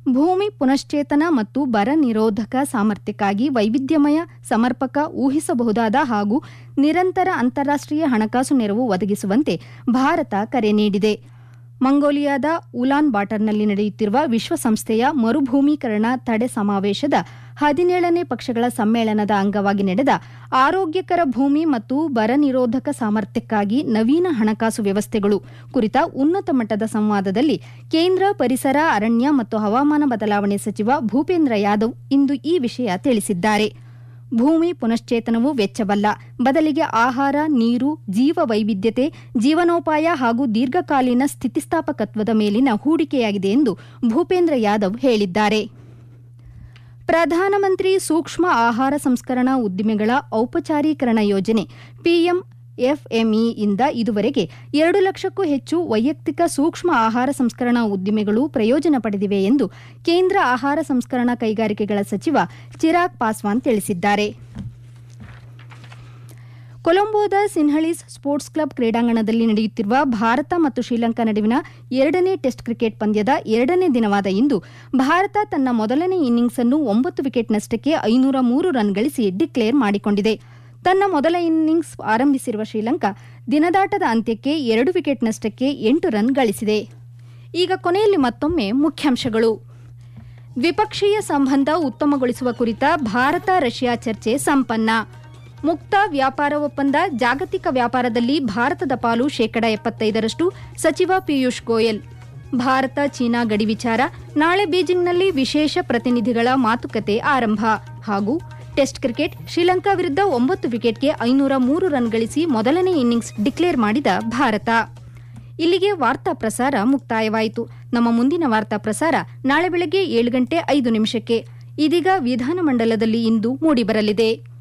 ಭೂಮಿ ಪುನಶ್ಚೇತನ ಮತ್ತು ಬರ ನಿರೋಧಕ ಸಾಮರ್ಥ್ಯಕ್ಕಾಗಿ ವೈವಿಧ್ಯಮಯ ಸಮರ್ಪಕ ಊಹಿಸಬಹುದಾದ ಹಾಗೂ ನಿರಂತರ ಅಂತಾರಾಷ್ಟೀಯ ಹಣಕಾಸು ನೆರವು ಒದಗಿಸುವಂತೆ ಭಾರತ ಕರೆ ನೀಡಿದೆ ಮಂಗೋಲಿಯಾದ ಉಲಾನ್ ಬಾಟರ್ನಲ್ಲಿ ನಡೆಯುತ್ತಿರುವ ವಿಶ್ವಸಂಸ್ಥೆಯ ಮರುಭೂಮೀಕರಣ ತಡೆ ಸಮಾವೇಶದ ಹದಿನೇಳನೇ ಪಕ್ಷಗಳ ಸಮ್ಮೇಳನದ ಅಂಗವಾಗಿ ನಡೆದ ಆರೋಗ್ಯಕರ ಭೂಮಿ ಮತ್ತು ಬರ ನಿರೋಧಕ ಸಾಮರ್ಥ್ಯಕ್ಕಾಗಿ ನವೀನ ಹಣಕಾಸು ವ್ಯವಸ್ಥೆಗಳು ಕುರಿತ ಉನ್ನತ ಮಟ್ಟದ ಸಂವಾದದಲ್ಲಿ ಕೇಂದ್ರ ಪರಿಸರ ಅರಣ್ಯ ಮತ್ತು ಹವಾಮಾನ ಬದಲಾವಣೆ ಸಚಿವ ಭೂಪೇಂದ್ರ ಯಾದವ್ ಇಂದು ಈ ವಿಷಯ ತಿಳಿಸಿದ್ದಾರೆ ಭೂಮಿ ಪುನಶ್ಚೇತನವು ವೆಚ್ಚವಲ್ಲ ಬದಲಿಗೆ ಆಹಾರ ನೀರು ಜೀವ ವೈವಿಧ್ಯತೆ ಜೀವನೋಪಾಯ ಹಾಗೂ ದೀರ್ಘಕಾಲೀನ ಸ್ಥಿತಿಸ್ಥಾಪಕತ್ವದ ಮೇಲಿನ ಹೂಡಿಕೆಯಾಗಿದೆ ಎಂದು ಭೂಪೇಂದ್ರ ಯಾದವ್ ಹೇಳಿದ್ದಾರೆ ಪ್ರಧಾನಮಂತ್ರಿ ಸೂಕ್ಷ್ಮ ಆಹಾರ ಸಂಸ್ಕರಣಾ ಉದ್ದಿಮೆಗಳ ಔಪಚಾರೀಕರಣ ಯೋಜನೆ ಪಿಎಂ ಎಫ್ಎಂಇಯಿಂದ ಇದುವರೆಗೆ ಎರಡು ಲಕ್ಷಕ್ಕೂ ಹೆಚ್ಚು ವೈಯಕ್ತಿಕ ಸೂಕ್ಷ್ಮ ಆಹಾರ ಸಂಸ್ಕರಣಾ ಉದ್ದಿಮೆಗಳು ಪ್ರಯೋಜನ ಪಡೆದಿವೆ ಎಂದು ಕೇಂದ್ರ ಆಹಾರ ಸಂಸ್ಕರಣಾ ಕೈಗಾರಿಕೆಗಳ ಸಚಿವ ಚಿರಾಗ್ ಪಾಸ್ವಾನ್ ತಿಳಿಸಿದ್ದಾರೆ ಕೊಲಂಬೋದ ಸಿನ್ಹಳೀಸ್ ಸ್ಪೋರ್ಟ್ಸ್ ಕ್ಲಬ್ ಕ್ರೀಡಾಂಗಣದಲ್ಲಿ ನಡೆಯುತ್ತಿರುವ ಭಾರತ ಮತ್ತು ಶ್ರೀಲಂಕಾ ನಡುವಿನ ಎರಡನೇ ಟೆಸ್ಟ್ ಕ್ರಿಕೆಟ್ ಪಂದ್ಯದ ಎರಡನೇ ದಿನವಾದ ಇಂದು ಭಾರತ ತನ್ನ ಮೊದಲನೇ ಇನ್ನಿಂಗ್ಸ್ ಅನ್ನು ಒಂಬತ್ತು ವಿಕೆಟ್ ನಷ್ಟಕ್ಕೆ ಐನೂರ ಮೂರು ರನ್ ಗಳಿಸಿ ಡಿಕ್ಲೇರ್ ಮಾಡಿಕೊಂಡಿದೆ ತನ್ನ ಮೊದಲ ಇನ್ನಿಂಗ್ಸ್ ಆರಂಭಿಸಿರುವ ಶ್ರೀಲಂಕಾ ದಿನದಾಟದ ಅಂತ್ಯಕ್ಕೆ ಎರಡು ವಿಕೆಟ್ ನಷ್ಟಕ್ಕೆ ಎಂಟು ರನ್ ಗಳಿಸಿದೆ ಈಗ ಕೊನೆಯಲ್ಲಿ ಮತ್ತೊಮ್ಮೆ ಮುಖ್ಯಾಂಶಗಳು ದ್ವಿಪಕ್ಷೀಯ ಸಂಬಂಧ ಉತ್ತಮಗೊಳಿಸುವ ಕುರಿತ ಭಾರತ ರಷ್ಯಾ ಚರ್ಚೆ ಸಂಪನ್ನ ಮುಕ್ತ ವ್ಯಾಪಾರ ಒಪ್ಪಂದ ಜಾಗತಿಕ ವ್ಯಾಪಾರದಲ್ಲಿ ಭಾರತದ ಪಾಲು ಶೇಕಡ ಎಪ್ಪತ್ತೈದರಷ್ಟು ಸಚಿವ ಪಿಯೂಷ್ ಗೋಯಲ್ ಭಾರತ ಚೀನಾ ಗಡಿ ವಿಚಾರ ನಾಳೆ ಬೀಜಿಂಗ್ನಲ್ಲಿ ವಿಶೇಷ ಪ್ರತಿನಿಧಿಗಳ ಮಾತುಕತೆ ಆರಂಭ ಹಾಗೂ ಟೆಸ್ಟ್ ಕ್ರಿಕೆಟ್ ಶ್ರೀಲಂಕಾ ವಿರುದ್ಧ ಒಂಬತ್ತು ವಿಕೆಟ್ಗೆ ಐನೂರ ಮೂರು ರನ್ ಗಳಿಸಿ ಮೊದಲನೇ ಇನ್ನಿಂಗ್ಸ್ ಡಿಕ್ಲೇರ್ ಮಾಡಿದ ಭಾರತ ಇಲ್ಲಿಗೆ ವಾರ್ತಾ ಪ್ರಸಾರ ಮುಕ್ತಾಯವಾಯಿತು ನಮ್ಮ ಮುಂದಿನ ವಾರ್ತಾ ಪ್ರಸಾರ ನಾಳೆ ಬೆಳಗ್ಗೆ ಏಳು ಗಂಟೆ ಐದು ನಿಮಿಷಕ್ಕೆ ಇದೀಗ ವಿಧಾನಮಂಡಲದಲ್ಲಿ ಇಂದು ಮೂಡಿಬರಲಿದೆ